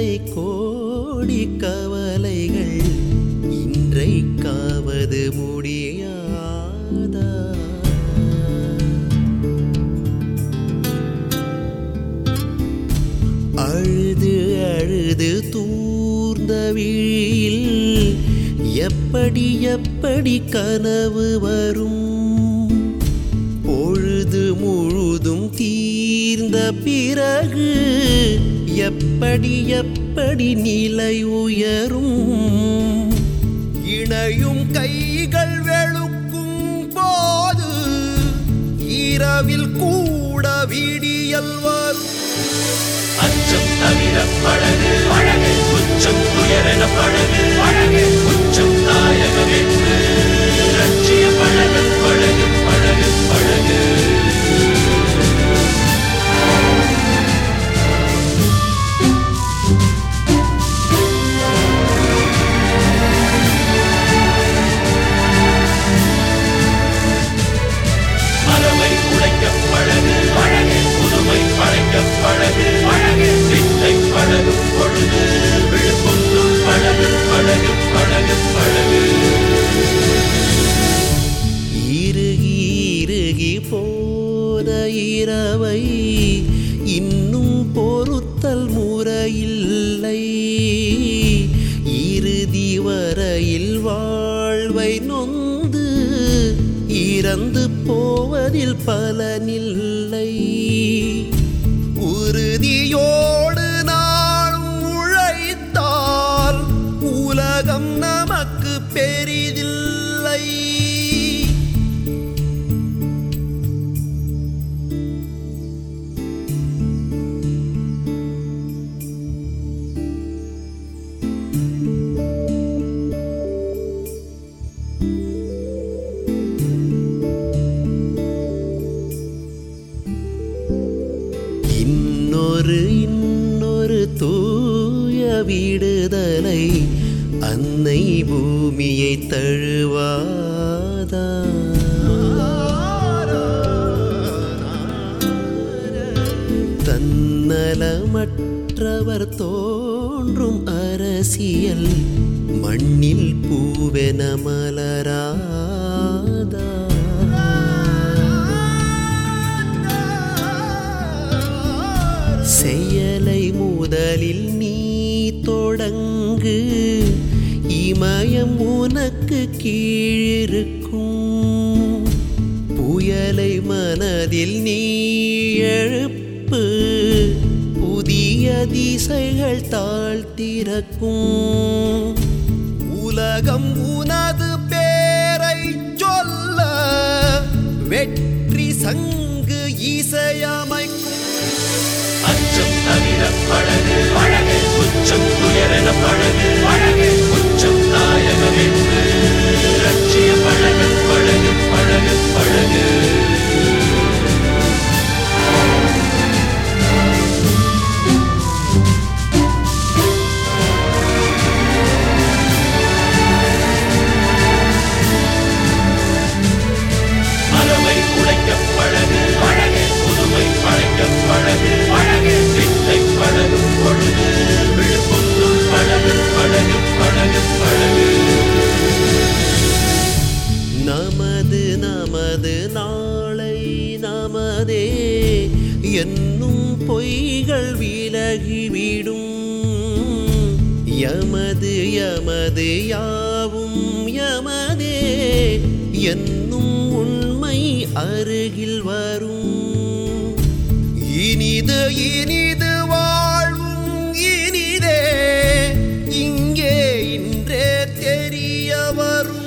எத்தனை கோடி கவலைகள் இன்றைக்காவது முடியாதா அழுது அழுது தூர்ந்த விழியில் எப்படி எப்படி கனவு வரும் பொழுது முழுதும் தீர்ந்த பிறகு எப்படி எப்படி நிலை உயரும் இணையும் கைகள் வெளுக்கும் போது இரவில் கூட விடியல் வரும் அச்சம் தவிர பழகு பழகு உச்சம் துயரென பழகு பழகு உச்சம் நாயகம் என்று லட்சிய பழகு பழகு பழகு பழகு மரபை உடைக்க பழகு பழகு புதுமை படைக்க பழகு பழகு வித்தை பழகும் பொழுது விழுப்புண்ணும் பழகு பழகு பழகு பழகு இறுகி இறுகி போன இரவை இன்னும் பொறுத்தல் முறையில்லை இறுதி வரையில் வாழ்வை நொந்து இறந்து போவதில் பலனில்லை உறுதியோடு நாளும் உழைத்தால் உலகம் நமக்கு பெரிதில்லை இன்னொரு இன்னொரு தூய விடுதலை அன்னை பூமியை தழுவாதா தன்னலமற்றவர் தோன்றும் அரசியல் மண்ணில் பூவென மலராதா செயலை முதலில் நீ தொடங்கு இமயம் உனக்கு கீழிருக்கும் புயலை மனதில் நீ எழுப்பு புதிய திசைகள் தாழ்த்திறக்கும் உலகம் உனது பேரை சொல்ல வெற்றி சங்கு இசையமைக்கும் அச்சம் தவிர பழகு பழகு உச்சம் துயரென பழகு பழகு உச்சம் நாயகம் என்று லட்சிய பழகு பழகு பழகு பழகு மரபை உடைக்க பழகு பழகு புதுமை படைக்க பழகு பழகு வித்தை பழகும் பொழுது விழுப்புண்ணும் பழகு பழகு பழகு பழகு நமது நமது நாளை நமதே என்னும் பொய்கள் விலகிவிடும் யமது யமது யாவும் யமதே என்னும் உண்மை அருகில் வரும் இனிது இனிது வாழ்வும் இனிதே இங்கே இன்றே தெரிய வரும்